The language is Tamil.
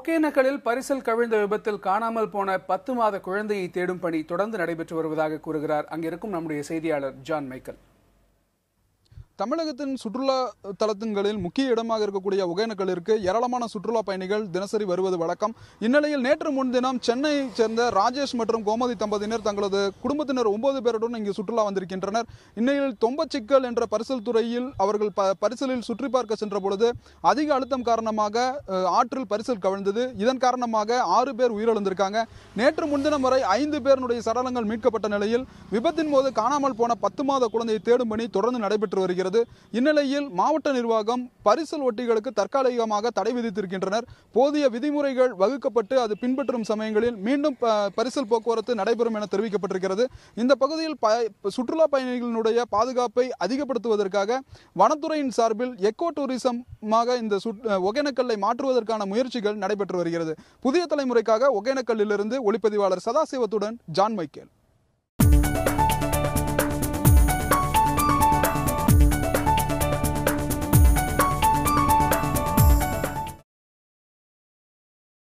ஒகேனக்கலில் பரிசல் கவிழ்ந்த விபத்தில் காணாமல் போன பத்து மாத குழந்தையை தேடும் பணி தொடர்ந்து நடைபெற்று வருவதாக கூறுகிறார் அங்கிருக்கும் நம்முடைய செய்தியாளர் ஜான் மைக்கேல் தமிழகத்தின் சுற்றுலா தலத்துங்களில் முக்கிய இடமாக இருக்கக்கூடிய ஒகேனக்கலிற்கு ஏராளமான சுற்றுலா பயணிகள் தினசரி வருவது வழக்கம் இந்நிலையில் நேற்று முன்தினம் சென்னையை சேர்ந்த ராஜேஷ் மற்றும் கோமதி தம்பதியினர் தங்களது குடும்பத்தினர் ஒன்பது பேருடன் இங்கு சுற்றுலா வந்திருக்கின்றனர் இந்நிலையில் தொம்பச்சிக்கல் என்ற பரிசல் துறையில் அவர்கள் ப பரிசலில் சுற்றி பார்க்க சென்ற பொழுது அதிக அழுத்தம் காரணமாக அஹ், ஆற்றில் பரிசல் கவிழ்ந்தது இதன் காரணமாக ஆறு பேர் உயிரிழந்திருக்காங்க நேற்று முன்தினம் வரை ஐந்து பேருடைய சடலங்கள் மீட்கப்பட்ட நிலையில் விபத்தின் போது காணாமல் போன பத்து மாத குழந்தையை தேடும் பணி தொடர்ந்து நடைபெற்று வருகிறது இந்நிலையில் மாவட்ட நிர்வாகம் பரிசல் ஒட்டிகளுக்கு தற்காலிகமாக தடை விதித்திருக்கின்றனர் போதிய விதிமுறைகள் வகுக்கப்பட்டு அது பின்பற்றும் சமயங்களில் மீண்டும் ப- பரிசல் போக்குவரத்து நடைபெறும் என தெரிவிக்கப்பட்டிருக்கிறது இந்த பகுதியில் ப- சுற்றுலா பயணிகளினுடைய பாதுகாப்பை அதிகப்படுத்துவதற்காக வனத்துறையின் சார்பில் எக்கோ டூரிசமாக இந்த சுட்- ஒகேனக்கல்லை மாற்றுவதற்கான முயற்சிகள் நடைபெற்று வருகிறது புதிய தலைமுறைக்காக ஒகேனக்கல்லிலிருந்து ஒளிப்பதிவாளர் சதாசிவத்துடன் ஜான் மைக்கேல்